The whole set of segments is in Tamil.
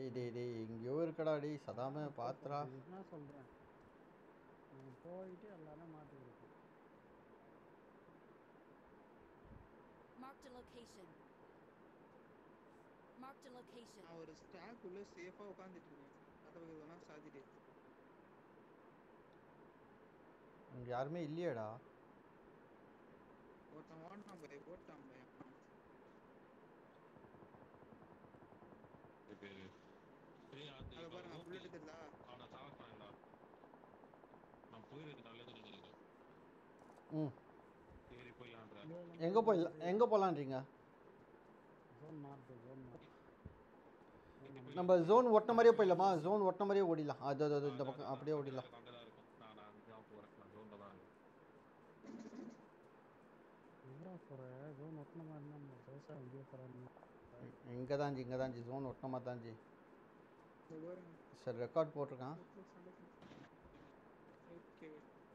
டேய் டேய் டேய் எங்கேயோ இருக்கடா டேய் சதாம பாத்துறா இதுதான் சொல்றேன் நீங்க போயிட்டு எல்லாரும் மாட்டி கொடுக்கும் Marked a location. Marked a location. நான் ஒரு ஸ்டாக் உள்ள சேஃபா உட்காந்துட்டு இருக்கேன் கதவு கதவுனா சாத்திட்டு இங்க யாருமே இல்லையேடா ஒருத்தன் ஓட்டான் பாரு ஓட்டான் பையன் இது டேய் அது அதை பாருங்க புல்லட் தெரியல அவனை சாவச்சான்டா நான் போயிருக்கு நல்லது நினைக்கிறேன் ம் சரி போயிடலான்ற எங்க போய் எங்க போலான்றீங்க ஜோன் மார்க் ஜோன் மார்க் நம்ம ஜோன் ஒட்டின மாதிரியே போயிடலாமா ஜோன் ஒட்டின மாதிரியே ஓடிடலாம் அது அது அது இந்த பக்கம் அப்படியே ஓடிடலாம் அங்கதான் இருக்கும் நான் நான் அங்கதான் போறேன் நான் ஜோன்ல தான் இருக்கேன் எங்கடா போற ஜோன் ஒட்டின மாதிரி நம்ம பெருசா எங்கேயோ போறாங்க இங்கே தான் ஜி இங்கே தான் ஜி ஜோன் ஒட்டின மாதிரி தான் ஜி இந்த பாருங்க சரி ரெக்கார்ட் போட்டிருக்கான் ஓகே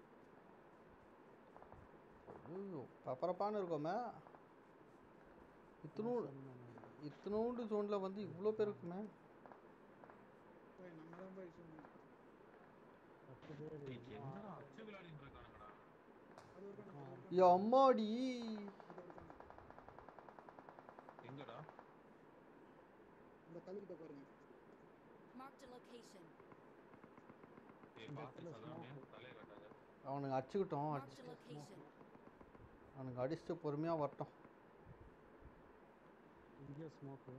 ஐயோ பப்பரப்பான்னு இருக்கோமே இத்தனோடு இத்தனோண்டு ஜோனில் வந்து இவ்வளோ பேர் இருக்குமே போய் நம்ம தான் போய் சொன்னோம் பத்து பேர் டேய், என்னடா அச்சு விளையாடிட்டு இருக்கானுங்கடா அது ஒரு கணக்கு, அது ஒரு ஐயோ அம்மாடி அது ஒரு கணக்கு. எங்கடா இந்த கல்லுக்கிட்ட பாருங்க Marked a location. ஏய் பாத்து சதாமே தலைய கட்டாத அவனுங்க அடிச்சுக்கிட்டோம் Marked அடிச்சு a location. அவனுங்க அடிச்சுட்டு பொறுமையாக வரட்டும் இங்கேயோ ஸ்மோக்கு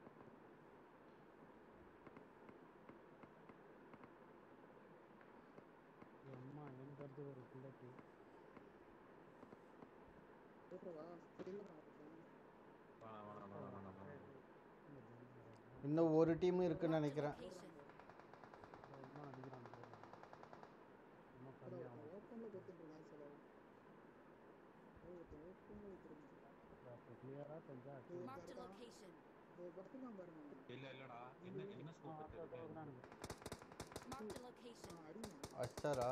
அம்மா எனக்கு அடுத்து ஒரு புல்லட்டு போட்டுருவா இல்ல வேணாம் வேணாம் வேணாம் வேணாம் வேணாம் இன்னும் ஒரு டீம் இருக்குன்னு Marked a நினைக்கிறேன் location. அம்மா அடிக்கிறாங்க அம்மா கம்மியாகும் ஓப்பன்ல கொடுத்துருக்கான் சில ஒருத்தன் ஓப்பன்ல வச்சிருக்கான் அப்போ கிளியராக தெரிஞ்சா Marked a location. இந்த படுத்துலாம் பாருங்க இல்ல இல்லடா என்ன என்ன ஸ்கோப் இருக்கு Marked a location. ஆ, அடிங்க அச்சாரா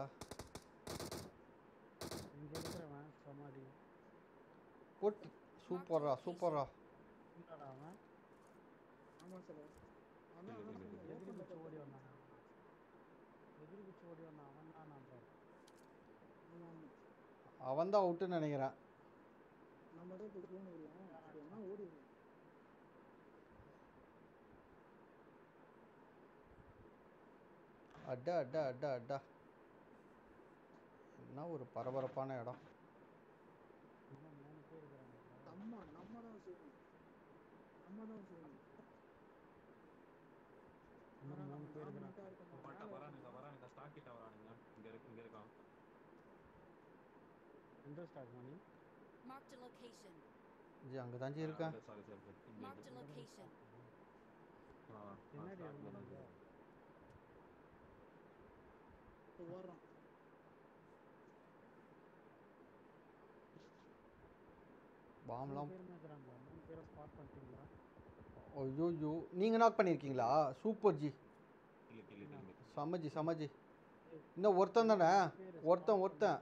இங்கே இருக்கிறவன் சமாடி போட்டு சூப்பர்ரா சூப்பர்ரா என்னடா அவன் ஆமா சில அதான் இல்ல, இல்ல, இல்ல. எதிரி குச்சி ஓடி வந்தான் எதிரி குச்சி ஓடி வந்தான் அவன் தான் நான் பாரு ஆமா ஆமா அவன் தான் அவுட்டுன்னு நினைக்கிறேன் நம்ம தான் இப்போ தூண் வருவோம் அது என்ன ஓடிடுவோம் அட்டா அட்டா அட்டா அட்டா என்ன ஒரு பரபரப்பான இடம் இன்னும் மூணு பேர் இருக்கிறாங்க நம்ம நம்ம தான் செய்யணும் நம்ம தான் செய்யணும் இன்னும் மூணு பேர் இருக்கிறாங்க பட்டா வரானுங்க வரானுங்க ஸ்டாக் கிட்ட வரானுங்க இங்க இருக்கு இங்க இருக்கான் எந்த ஸ்டாக் மணி Marked a location. ஜி அங்கே தான் ஜி இருக்கேன் சாரி சாரி சாரி இங்க Marked a இருக்கு. location. ஆ, ஆ, பின்னாடி stock இருந்தா வேணும். நல்லா. இப்போ ஓடுறோம் மூணு பாம்லாம் பேருமே இருக்கிறாங்க மூணு பேரை ஸ்பாட் பண்ணிட்டீங்களா ஐயோ நீங்கள் நாக் பண்ணியிருக்கீங்களா சூப்பர் ஜி இல்ல இல்ல இல்ல இல்ல சமஜி சமஜி இன்னும் ஒருத்தன் தானே ஒருத்தன் ஒருத்தன்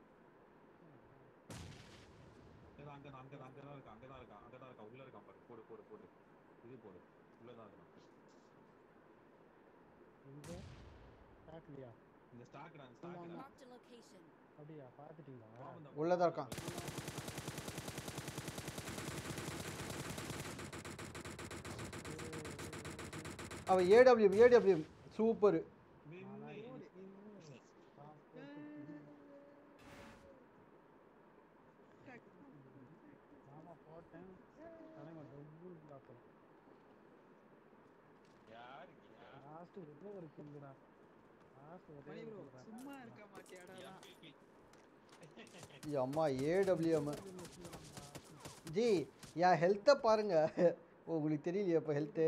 இல்ல, அங்க தான், அங்க தான், அங்க தான் இருக்கான் அங்க தான் இருக்கான் அங்க தான் இருக்கான் உள்ள இருக்கான் பாரு போடு போடு போடு இது போடு உள்ளதான் இருக்கான் எங்கே ஸ்டாக்லையா இந்த ஸ்டாக்டா இந்த ஸ்டாக்டா Marked a location. அப்படியா பார்த்துட்டீங்களா உள்ளதா இருக்கான் அவன் ஏடபிள்யூஎம் ஏடபிள்யூஎம் சூப்பர் ஆமா போட்டேன் தலைமை டபுள் டாக்டர் லாஸ்ட் ஒரே ஒரு கில்லுடா லாஸ்ட் ஒரே மணி ஒரு ப்ரோ kill தான். சும்மா இருக்க மாட்டியாடா அம்மா ஏடபிள்யூஎம் ஜி என் ஹெல்த்தை பாருங்க ஓ உங்களுக்கு தெரியலையா இப்போ ஹெல்த்து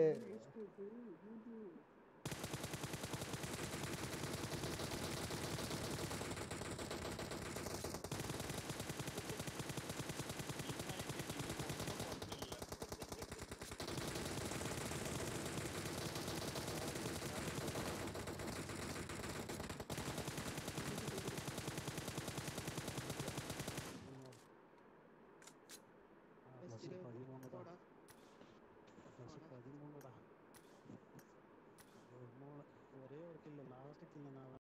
ஆ, பஸ் பதிமூணுடா போடா பஸ் பதிமூணுடா கில்லு லாஸ்ட் கில்லு நான்